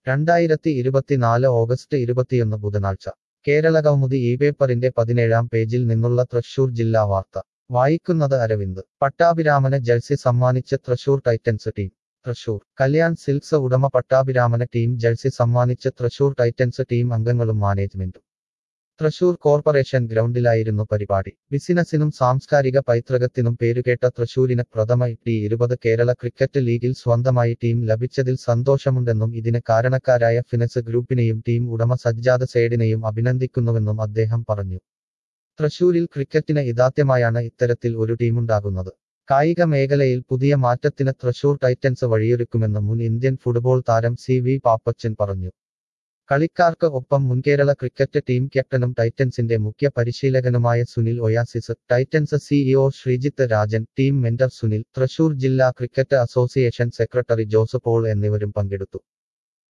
രണ്ടായിരത്തി ഇരുപത്തിനാല് ഓഗസ്റ്റ് ഇരുപത്തിയൊന്ന് ബുധനാഴ്ച കേരള കൗമുദി ഈ പേപ്പറിന്റെ പതിനേഴാം പേജിൽ നിന്നുള്ള തൃശൂർ ജില്ലാ വാർത്ത വായിക്കുന്നത് അരവിന്ദ് പട്ടാഭിരാമന് ജഴ്സി സമ്മാനിച്ച് Thrissur Titans team Thrissur Kalyan silks ഉടമ പട്ടാഭിരാമന് ടീം ജഴ്സി സമ്മാനിച്ച് തൃശൂർ ടൈറ്റൻസ് ടീം അംഗങ്ങളും മാനേജ്മെന്റും തൃശൂർ കോർപ്പറേഷൻ ഗ്രൗണ്ടിലായിരുന്നു പരിപാടി ബിസിനസിനും സാംസ്കാരിക പൈതൃകത്തിനും പേരുകേട്ട തൃശൂരിന് പ്രഥമ ടി ഇരുപത് കേരള ക്രിക്കറ്റ് ലീഗിൽ സ്വന്തമായി ടീം ലഭിച്ചതിൽ സന്തോഷമുണ്ടെന്നും ഇതിന് കാരണക്കാരായ ഫിനസ് ഗ്രൂപ്പിനെയും ടീം ഉടമ സജ്ജാദ് സേഡിനെയും അഭിനന്ദിക്കുന്നുവെന്നും അദ്ദേഹം പറഞ്ഞു തൃശൂരിൽ ക്രിക്കറ്റിന് ഇതാദ്യമായാണ് ഇത്തരത്തിൽ ഒരു ടീമുണ്ടാകുന്നത് കായിക മേഖലയിൽ പുതിയ മാറ്റത്തിന് തൃശൂർ ടൈറ്റൻസ് വഴിയൊരുക്കുമെന്ന് മുൻ ഇന്ത്യൻ ഫുട്ബോൾ താരം സി വി പാപ്പച്ചൻ പറഞ്ഞു കളിക്കാർക്ക് ഒപ്പം മുൻകേരള ക്രിക്കറ്റ് ടീം ക്യാപ്റ്റനും ടൈറ്റൻസിന്റെ മുഖ്യ പരിശീലകനുമായ Sunil Oasis Titans CEO Sreejith Rajan team mentor Sunil Thrissur ജില്ലാ cricket association secretary Jose Paul എന്നിവരും പങ്കെടുത്തു